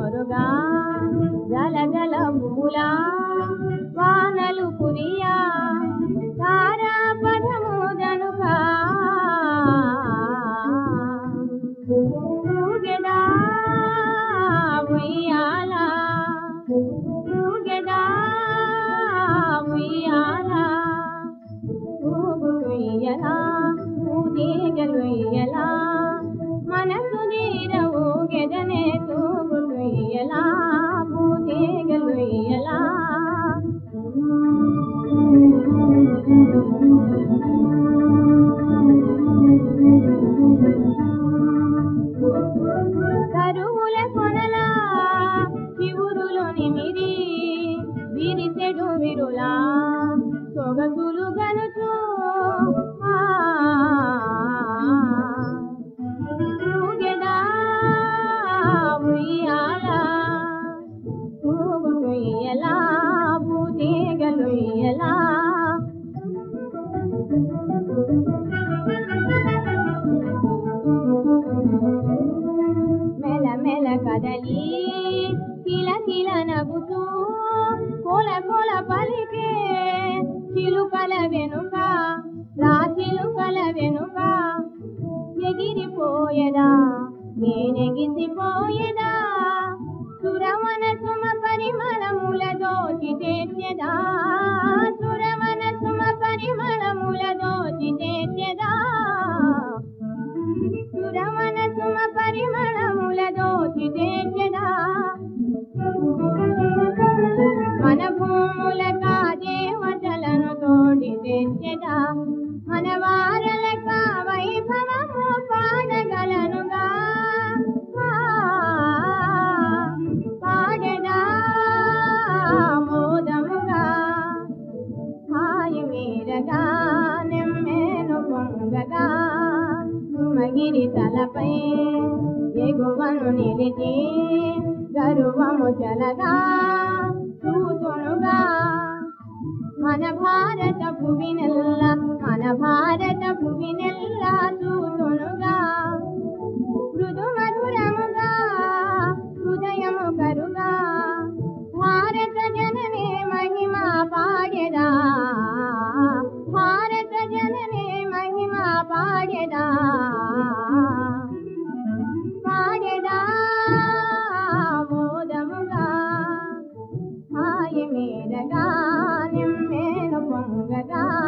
జోరుగా జల జల పూలా వానలు కురియా తారా పదము జనుగా ఊగెదా ఉయ్యాల ఊగెదా ఉయ్యాల ఊగులుయ్యలా ఊదేగలుయ్యలా మనసు నీరవు గెదనే తూగులుయ్యలా ఊదేగలుయ్యలా కరువుల కొనలా చివురులు నిమిరి విరిసెడు విరులా సొగసులు గనుచు ఆ, ఊగెదా ఉయ్యాల ఊగులుయ్యలా బూతీగలుయ్యలా మెల మెల కదలి కిల కిల నవ్వుతూ కొల కొల పలికే చిలుకల వెనుక రా చిలుకల వెనుక ఎగిరిపోయేదా నేనెగిసిపోయేదా సురవన సుమ పరిమళముల దోచి చేసేదా సురవన సుమ పరిమళముల దోచి చేసేదా సురవన సుమ పరిమళముల దోచి చేసేదా మన భూముల దేవతలను తోడి తెచ్చదా మన వారలక వైభవము పాడగలనుగా ఆ, పాడెదా మోదముగా హాయి మీరగా నెమ్మేను పొంగగా సుమగిరి తలపై ఎగువను నిలిచి గరువము చలగా చూతునుగా మన భారత భువినెల్ల మన భారత భువినెల్ల చూతునుగా మృదు మధురముగా హృదయము కరుగా భారత జననే మహిమ పాడెదా భారత జననే మహిమ పాడెదా పాడెదా మోదముగా హాయి మీరగా నిమ్మేను పొంగగా